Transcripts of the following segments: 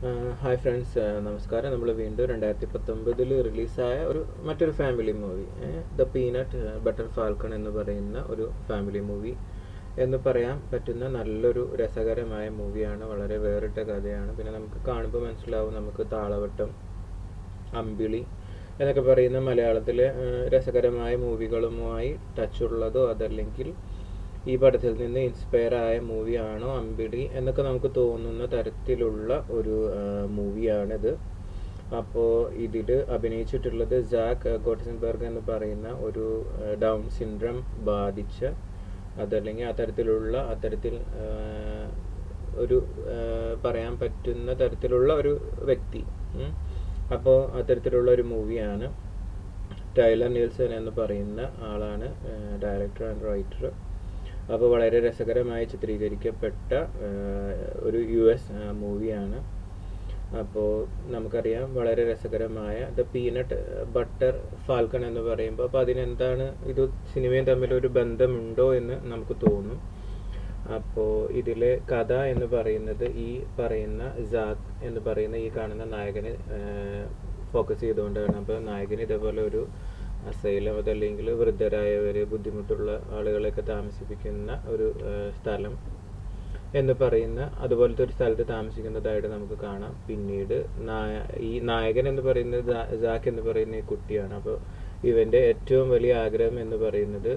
Hi friends നമസ്കാരം നമ്മൾ വീണ്ടും രണ്ടായിരത്തി പത്തൊമ്പതിൽ റിലീസായ ഒരു മറ്റൊരു family movie the peanut butter falcon എന്ന് പറയുന്ന ഒരു ഫാമിലി മൂവി എന്ന് പറയാൻ പറ്റുന്ന നല്ലൊരു രസകരമായ മൂവിയാണ് വളരെ വേറിട്ട കഥയാണ് പിന്നെ നമുക്ക് കാണുമ്പോൾ മനസ്സിലാവും നമുക്ക് താളവട്ടം അമ്പിളി എന്നൊക്കെ പറയുന്ന മലയാളത്തിലെ ഏഹ്, രസകരമായ മൂവികളുമായി ടച്ചുള്ളതോ അതല്ലെങ്കിൽ ഈ പടത്തിൽ നിന്ന് ഇൻസ്പയർ ആയ മൂവിയാണോ അമ്പിളി എന്നൊക്കെ നമുക്ക് തോന്നുന്ന തരത്തിലുള്ള ഒരു മൂവിയാണിത് അപ്പോൾ ഇതിൽ അഭിനയിച്ചിട്ടുള്ളത് ജാക്ക് ഗോട്ടസൻബർഗ് എന്ന് പറയുന്ന ഒരു ഏഹ്, ഡൗൺ സിൻഡ്രം ബാധിച്ച അതല്ലെങ്കിൽ ആ തരത്തിലുള്ള അത്തരത്തിൽ ഏഹ്, ഒരു ഏഹ്, പറയാൻ പറ്റുന്ന തരത്തിലുള്ള ഒരു വ്യക്തി ഉം. അപ്പോൾ അത്തരത്തിലുള്ള ഒരു മൂവിയാണ് ടൈലർ നീൽസൺ എന്ന് പറയുന്ന ആളാണ് ഡയറക്ടർ ആൻഡ് റൈറ്റർ അപ്പോൾ വളരെ രസകരമായി ചിത്രീകരിക്കപ്പെട്ട ഏഹ്, ഒരു യു എസ് മൂവിയാണ് അപ്പോൾ നമുക്കറിയാം വളരെ രസകരമായ ദ പീനട്ട് ബട്ടർ ഫാൽക്കൺ എന്ന് പറയുമ്പോൾ അപ്പോൾ അതിനെന്താണ് ഇത് സിനിമയും തമ്മിൽ ഒരു ബന്ധമുണ്ടോ എന്ന് നമുക്ക് തോന്നും അപ്പോൾ ഇതിലെ കഥ എന്ന് പറയുന്നത് ഈ പറയുന്ന ജാക്ക് എന്ന് പറയുന്ന ഈ കാണുന്ന നായകന് ഫോക്കസ് ചെയ്തുകൊണ്ടാണ് അപ്പോൾ നായകന് ഇതേപോലെ ഒരു അസൈലം അതല്ലെങ്കിൽ വൃദ്ധരായവർ ബുദ്ധിമുട്ടുള്ള ആളുകളെയൊക്കെ താമസിപ്പിക്കുന്ന ഒരു ആ, സ്ഥലം എന്ന് പറയുന്ന അതുപോലത്തെ ഒരു സ്ഥലത്ത് താമസിക്കുന്നതായിട്ട് നമുക്ക് കാണാം പിന്നീട് നായ- ഈ നായകൻ എന്ന് പറയുന്നത് ജാ- ജാക്ക് എന്ന് പറയുന്ന ഈ കുട്ടിയാണ് അപ്പോൾ ഇവന്റെ ഏറ്റവും വലിയ ആഗ്രഹം എന്ന് പറയുന്നത്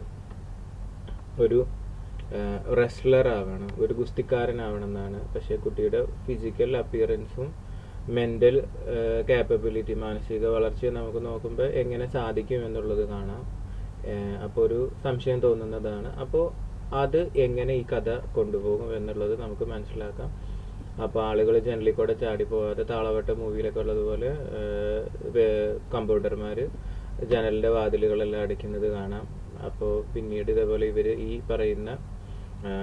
ഒരു റെസ്ലർ ആവണം ഒരു ഗുസ്തിക്കാരനാവണം എന്നാണ് പക്ഷേ കുട്ടിയുടെ ഫിസിക്കൽ അപ്പിയറൻസും മെന്റൽ കാപ്പബിലിറ്റി മാനസിക വളർച്ചയും നമുക്ക് നോക്കുമ്പോൾ എങ്ങനെ സാധിക്കും എന്നുള്ളത് കാണാം അപ്പോൾ ഒരു സംശയം തോന്നുന്നതാണ് അപ്പോൾ അത് എങ്ങനെ ഈ കഥ കൊണ്ടുപോകും എന്നുള്ളത് നമുക്ക് മനസ്സിലാക്കാം അപ്പോൾ ആളുകൾ ജനലിൽ കൂടെ ചാടി പോവാതെ താളവട്ട മൂവിയിലൊക്കെ ഉള്ളതുപോലെ കമ്പ്യൂട്ടർമാർ ജനലിന്റെ വാതിലുകളെല്ലാം അടിക്കുന്നത് കാണാം അപ്പോൾ പിന്നീട് ഇതേപോലെ ഇവർ ഈ പറയുന്ന ആ,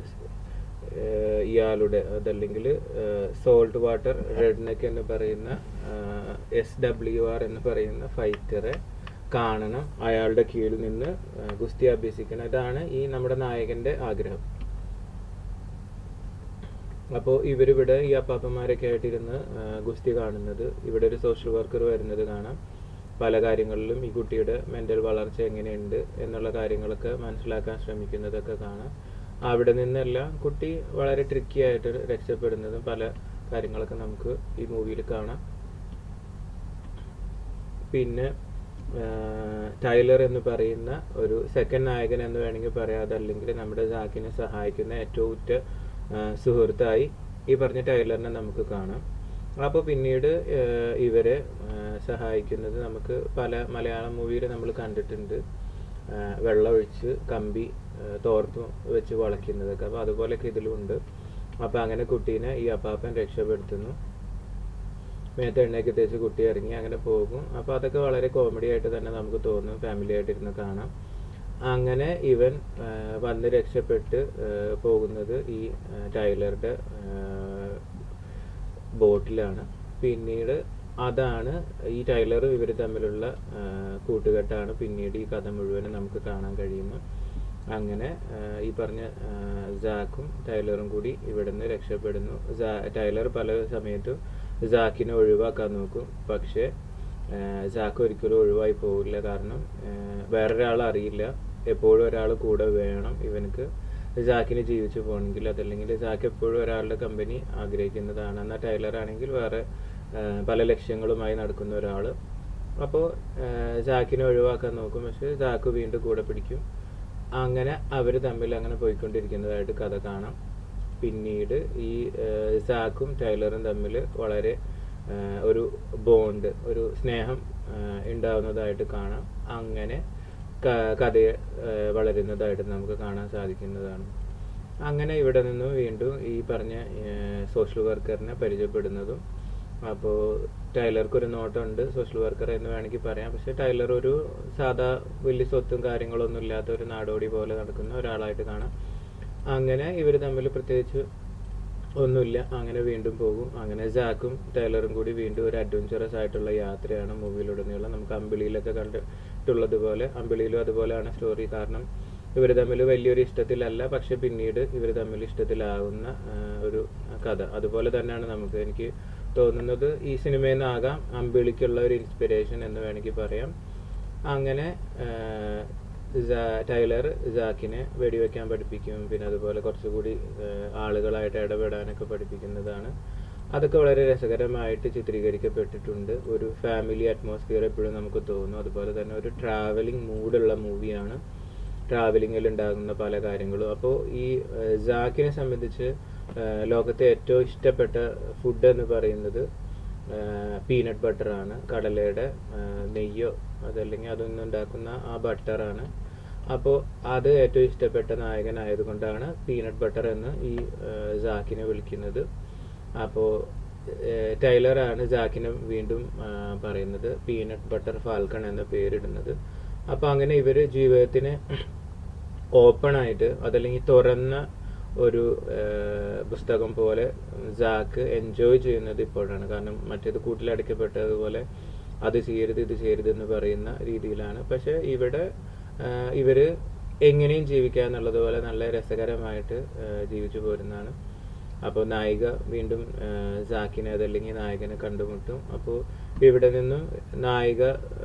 ഏഹ് ഇയാളുടെ അതല്ലെങ്കിൽ സോൾട്ട് വാട്ടർ റെഡ് നെക്ക് എന്ന് പറയുന്ന എസ് ഡബ്ല്യു ആർ എന്ന് പറയുന്ന ഫൈറ്ററെ കാണണം അയാളുടെ കീഴിൽ നിന്ന് ആ, ഗുസ്തി അഭ്യസിക്കണം ഇതാണ് ഈ നമ്മുടെ നായകന്റെ ആഗ്രഹം അപ്പോൾ ഇവരിവിടെ ഈ അപ്പാപ്പന്മാരൊക്കെ ആയിട്ടിരുന്ന് ആ, ഗുസ്തി കാണുന്നത് ഇവിടെ ഒരു സോഷ്യൽ വർക്കർ വരുന്നത് കാണാം പല കാര്യങ്ങളിലും ഈ കുട്ടിയുടെ മെന്റൽ വളർച്ച എങ്ങനെയുണ്ട് എന്നുള്ള കാര്യങ്ങളൊക്കെ മനസ്സിലാക്കാൻ ശ്രമിക്കുന്നതൊക്കെ കാണാം അവിടെ നിന്നെല്ലാം കുട്ടി വളരെ ട്രിക്കി ആയിട്ട് രക്ഷപ്പെടുന്നതും പല കാര്യങ്ങളൊക്കെ നമുക്ക് ഈ മൂവിയിൽ കാണാം പിന്നെ ആഹ്, ടൈലർ എന്ന് പറയുന്ന ഒരു സെക്കൻഡ് നായകൻ എന്ന് വേണമെങ്കിൽ പറയാം അതല്ലെങ്കിൽ നമ്മുടെ ജാക്കിനെ സഹായിക്കുന്ന ഏറ്റവും ഉറ്റ ആഹ്, സുഹൃത്തായി ഈ പറഞ്ഞ ടൈലറിനെ നമുക്ക് കാണാം അപ്പോൾ പിന്നീട് ആഹ്, ഇവരെ ആഹ്, സഹായിക്കുന്നത് നമുക്ക് പല മലയാളം മൂവിയിൽ നമ്മൾ കണ്ടിട്ടുണ്ട് ആഹ്, വെള്ളമൊഴിച്ച് കമ്പി ആഹ്, തോർത്ത് വെച്ച് വളയ്ക്കുന്നതൊക്കെ അപ്പോൾ അതുപോലെയൊക്കെ ഇതിലുണ്ട് അപ്പോൾ അങ്ങനെ കുട്ടീനെ ഈ അപ്പാപ്പൻ രക്ഷപ്പെടുത്തുന്നു മേത്ത് എണ്ണയൊക്കെ തേച്ച് കുട്ടി ഇറങ്ങി അങ്ങനെ പോകും അപ്പോൾ അതൊക്കെ വളരെ കോമഡി ആയിട്ട് തന്നെ നമുക്ക് തോന്നും ഫാമിലി ആയിട്ടിരുന്ന് കാണാം അങ്ങനെ ഇവൻ ആ, വന്ന് രക്ഷപ്പെട്ട് ആ, പോകുന്നത് ഈ ആ, ടൈലറുടെ ബോട്ടിലാണ് പിന്നീട് അതാണ് ഈ ടൈലറും ഇവർ തമ്മിലുള്ള ആ, കൂട്ടുകെട്ടാണ് പിന്നീട് ഈ കഥ മുഴുവനും നമുക്ക് കാണാൻ കഴിയുന്നത് അങ്ങനെ ആ, ഈ പറഞ്ഞ ആ, ജാക്കും ടൈലറും കൂടി ഇവിടുന്ന് രക്ഷപ്പെടുന്നു ജാ- ടൈലർ പല സമയത്തും ജാക്കിനെ ഒഴിവാക്കാൻ നോക്കും പക്ഷേ ആ, ജാക്ക് ഒരിക്കലും ഒഴിവായി പോവില്ല കാരണം ആ, വേറൊരാൾ അറിയില്ല എപ്പോഴും ഒരാൾ കൂടെ വേണം ഇവനക്ക് ജാക്കിന് ജീവിച്ചു പോകണമെങ്കിൽ അതല്ലെങ്കിൽ ജാക്ക് എപ്പോഴും ഒരാളുടെ കമ്പനി ആഗ്രഹിക്കുന്നതാണ് എന്നാൽ ടൈലർ ആണെങ്കിൽ വേറെ ആ, പല ലക്ഷ്യങ്ങളുമായി നടക്കുന്ന ഒരാൾ അപ്പോൾ ജാക്കിനെ ഒഴിവാക്കാൻ നോക്കും പക്ഷെ ജാക്ക് വീണ്ടും കൂടെ പിടിക്കും അങ്ങനെ അവർ തമ്മിൽ അങ്ങനെ പോയിക്കൊണ്ടിരിക്കുന്നതായിട്ട് കഥ കാണാം പിന്നീട് ഈ ഏഹ്, സാക്കും ടൈലറും തമ്മിൽ വളരെ ഏഹ്, ഒരു ബോണ്ട് ഒരു സ്നേഹം ഏഹ്, ഉണ്ടാവുന്നതായിട്ട് കാണാം അങ്ങനെ ക- കഥയെ ഏഹ്, വളരുന്നതായിട്ട് നമുക്ക് കാണാൻ സാധിക്കുന്നതാണ് അങ്ങനെ ഇവിടെ നിന്നും വീണ്ടും ഈ പറഞ്ഞ സോഷ്യൽ വർക്കറിനെ പരിചയപ്പെടുന്നതും അപ്പോൾ ടൈലർക്ക് ഒരു നോട്ടമുണ്ട് സോഷ്യൽ വർക്കർ എന്ന് വേണമെങ്കിൽ പറയാം പക്ഷെ ടൈലർ ഒരു സാധാ വലിയ സ്വത്തും കാര്യങ്ങളൊന്നും ഇല്ലാത്ത ഒരു നാടോടി പോലെ നടക്കുന്ന ഒരാളായിട്ട് കാണാം അങ്ങനെ ഇവർ തമ്മിൽ പ്രത്യേകിച്ച് ഒന്നുമില്ല അങ്ങനെ വീണ്ടും പോകും അങ്ങനെ ജാക്കും ടൈലറും കൂടി വീണ്ടും ഒരു അഡ്വഞ്ചറസ് ആയിട്ടുള്ള യാത്രയാണ് മൂവിയിലുടനീളം നമുക്ക് അമ്പിളിയിലൊക്കെ കണ്ടിട്ടുള്ളത് പോലെ അമ്പിളിയിലും അതുപോലെയാണ് സ്റ്റോറി കാരണം ഇവർ തമ്മിൽ വലിയൊരു ഇഷ്ടത്തിലല്ല പക്ഷെ പിന്നീട് ഇവർ തമ്മിൽ ഇഷ്ടത്തിലാവുന്ന ആ, ഒരു കഥ അതുപോലെ തന്നെയാണ് നമുക്ക് എനിക്ക് തോന്നുന്നത് ഈ സിനിമയിൽ നിന്നാകാം അമ്പിളിക്കുള്ള ഒരു ഇൻസ്പിറേഷൻ എന്ന് വേണമെങ്കിൽ പറയാം അങ്ങനെ ആഹ്, ജാ- ടൈലർ ജാക്കിനെ വെടിവെക്കാൻ പഠിപ്പിക്കും പിന്നെ അതുപോലെ കുറച്ചുകൂടി ആഹ്, ആളുകളായിട്ട് ഇടപെടാനൊക്കെ പഠിപ്പിക്കുന്നതാണ് അതൊക്കെ വളരെ രസകരമായിട്ട് ചിത്രീകരിക്കപ്പെട്ടിട്ടുണ്ട് ഒരു ഫാമിലി അറ്റ്മോസ്ഫിയർ എപ്പോഴും നമുക്ക് തോന്നും അതുപോലെ തന്നെ ഒരു ട്രാവലിംഗ് മൂഡുള്ള മൂവിയാണ് ട്രാവലിങ്ങിൽ ഉണ്ടാകുന്ന പല കാര്യങ്ങളും അപ്പോൾ ഈ ആഹ്, ജാക്കിനെ സംബന്ധിച്ച് ആഹ്, ലോകത്തെ ഏറ്റവും ഇഷ്ടപ്പെട്ട ഫുഡ് എന്ന് പറയുന്നത് പീനട്ട് ബട്ടറാണ് കടലയുടെ ആഹ്, നെയ്യോ അതല്ലെങ്കിൽ അതൊന്നും ഉണ്ടാക്കുന്ന ആ ബട്ടറാണ് അപ്പോൾ അത് ഏറ്റവും ഇഷ്ടപ്പെട്ട നായകനായതുകൊണ്ടാണ് പീനട്ട് ബട്ടർ എന്ന് ഈ ആഹ്, ജാക്കിനെ വിളിക്കുന്നത് അപ്പോൾ ടൈലറാണ് ജാക്കിനെ വീണ്ടും ആഹ്, പറയുന്നത് പീനട്ട് ബട്ടർ ഫാൽക്കൺ എന്ന പേരിടുന്നത് അപ്പോൾ അങ്ങനെ ഇവർ ജീവിതത്തിന് ഓപ്പൺ ആയിട്ട് അതല്ലെങ്കിൽ തുറന്ന ഒരു ആഹ്, പുസ്തകം പോലെ ജാക്ക് എൻജോയ് ചെയ്യുന്നത് ഇപ്പോഴാണ് കാരണം മറ്റേത് കൂട്ടിലടയ്ക്കപ്പെട്ടതുപോലെ അത് ചെയ്യരുത് ഇത് ചെയ്യരുത് എന്ന് പറയുന്ന രീതിയിലാണ് പക്ഷെ ഇവിടെ ആഹ്, ഇവര് എങ്ങനെയും ജീവിക്കുക എന്നുള്ളതുപോലെ നല്ല രസകരമായിട്ട് ആഹ്, ജീവിച്ചു പോരുന്നതാണ് അപ്പോൾ നായിക വീണ്ടും ആഹ്, ജാക്കിനെ അതല്ലെങ്കിൽ നായകനെ കണ്ടുമുട്ടും അപ്പോൾ ഇവിടെ നിന്നും നായിക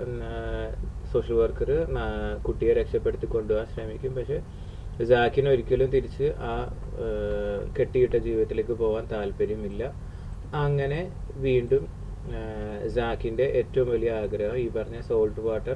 സോഷ്യൽ വർക്കർ കുട്ടിയെ രക്ഷപ്പെടുത്തി കൊണ്ടുപോകാൻ ശ്രമിക്കും പക്ഷെ ജാക്കിന് ഒരിക്കലും തിരിച്ച് ആ ആഹ്, കെട്ടിയിട്ട ജീവിതത്തിലേക്ക് പോകാൻ താല്പര്യമില്ല അങ്ങനെ വീണ്ടും ആഹ്, ജാക്കിന്റെ ഏറ്റവും വലിയ ആഗ്രഹം ഈ പറഞ്ഞ സോൾട്ട് വാട്ടർ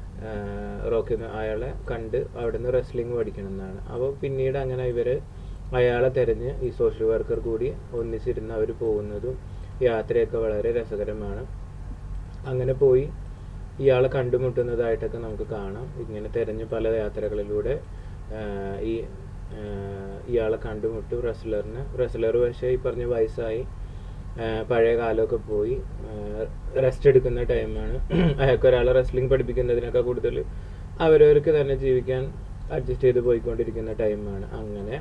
റോക്കി അയാളെ കണ്ട് അവിടുന്ന് റെസ്ലിംഗ് പഠിക്കണം എന്നാണ് അപ്പോൾ പിന്നീട് അങ്ങനെ ഇവര് അയാളെ തെരഞ്ഞ് ഈ സോഷ്യൽ വർക്കർ കൂടി ഒന്നിച്ചിരുന്ന് അവർ പോകുന്നതും യാത്രയൊക്കെ വളരെ രസകരമാണ് അങ്ങനെ പോയി ഇയാളെ കണ്ടുമുട്ടുന്നതായിട്ടൊക്കെ നമുക്ക് കാണാം ഇങ്ങനെ തെരഞ്ഞ് പല യാത്രകളിലൂടെ ആഹ്, ഈ ആഹ്, ഇയാളെ കണ്ടുമുട്ടും റെസ്ലറിന് റെസ്ലർ പക്ഷേ ഈ പറഞ്ഞ വയസ്സായി ആഹ്, പഴയ കാലമൊക്കെ പോയി റെസ്റ്റ് എടുക്കുന്ന ടൈമാണ് അയാൾക്ക് ഒരാളെ റെസ്ലിംഗ് പഠിപ്പിക്കുന്നതിനൊക്കെ കൂടുതൽ അവരവർക്ക് തന്നെ ജീവിക്കാൻ അഡ്ജസ്റ്റ് ചെയ്ത് പോയിക്കൊണ്ടിരിക്കുന്ന ടൈമാണ് അങ്ങനെ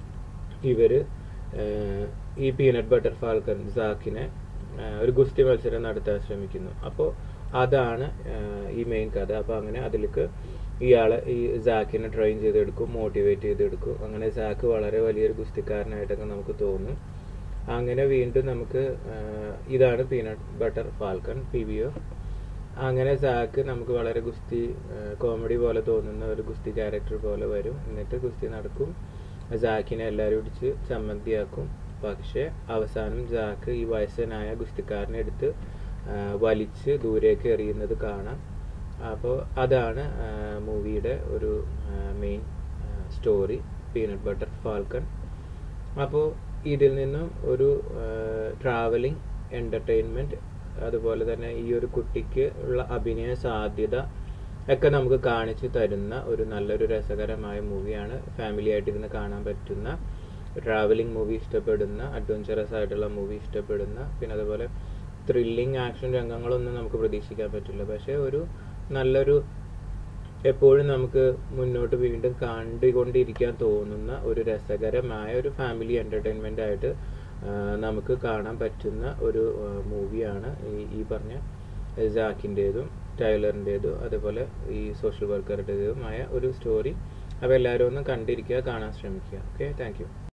ഇവര് ആഹ്, ഈ പീനട്ട് ബട്ടർ ഫാൽക്കൺ സാക്കിനെ ആഹ്, ഒരു ഗുസ്തി മത്സരം നടത്താൻ ശ്രമിക്കുന്നു അപ്പോൾ അതാണ് ആഹ്, ഈ മെയിൻ കഥ അപ്പോൾ അങ്ങനെ അതിലേക്ക് ഇയാളെ ഈ ജാക്കിനെ ട്രെയിൻ ചെയ്തെടുക്കും മോട്ടിവേറ്റ് ചെയ്തെടുക്കും അങ്ങനെ ജാക്ക് വളരെ വലിയൊരു ഗുസ്തിക്കാരനായിട്ടൊക്കെ നമുക്ക് തോന്നും അങ്ങനെ വീണ്ടും നമുക്ക് ആഹ്, ഇതാണ് peanut butter falcon P V O അങ്ങനെ സാക്ക് നമുക്ക് വളരെ ഗുസ്തി കോമഡി പോലെ തോന്നുന്ന ഒരു ഗുസ്തി ക്യാരക്ടർ പോലെ വരും എന്നിട്ട് ഗുസ്തി നടക്കും ജാക്കിനെ എല്ലാവരും ഇടിച്ച് ചമ്മന്തിയാക്കും പക്ഷെ അവസാനം ജാക്ക് ഈ വയസ്സനായ ഗുസ്തിക്കാരനെ എടുത്ത് ആ, വലിച്ച് ദൂരേക്ക് എറിയുന്നത് കാണാം അപ്പോൾ അതാണ് മൂവിയുടെ ഒരു main story peanut butter falcon അപ്പോൾ ഇതിൽ നിന്നും ഒരു ട്രാവലിംഗ് എൻ്റർടൈൻമെൻറ്റ് അതുപോലെ തന്നെ ഈ ഒരു കുട്ടിക്ക് ഉള്ള അഭിനയ സാധ്യത ഒക്കെ നമുക്ക് കാണിച്ചു തരുന്ന ഒരു നല്ലൊരു രസകരമായ മൂവിയാണ് ഫാമിലി ആയിട്ട് ഇരുന്ന് കാണാൻ പറ്റുന്ന ട്രാവലിംഗ് മൂവി ഇഷ്ടപ്പെടുന്ന അഡ്വഞ്ചറസ് ആയിട്ടുള്ള മൂവി ഇഷ്ടപ്പെടുന്ന പിന്നെ അതുപോലെ ത്രില്ലിംഗ് ആക്ഷൻ രംഗങ്ങളൊന്നും നമുക്ക് പ്രതീക്ഷിക്കാൻ പറ്റില്ല പക്ഷേ ഒരു നല്ലൊരു എപ്പോഴും നമുക്ക് മുന്നോട്ട് വീണ്ടും കണ്ടുകൊണ്ടിരിക്കാൻ തോന്നുന്ന ഒരു രസകരമായ ഒരു ഫാമിലി എൻ്റർടൈൻമെൻ്റ് ആയിട്ട് ആ, നമുക്ക് കാണാൻ പറ്റുന്ന ഒരു മൂവിയാണ് ഈ ഈ പറഞ്ഞ ജാക്കിൻ്റേതും ടൈലറിൻ്റേതും അതുപോലെ ഈ സോഷ്യൽ വർക്കറുടേതുമായ ഒരു സ്റ്റോറി അപ്പോൾ എല്ലാവരും ഒന്ന് കണ്ടിരിക്കുക കാണാൻ ശ്രമിക്കുക ഓക്കെ താങ്ക് യു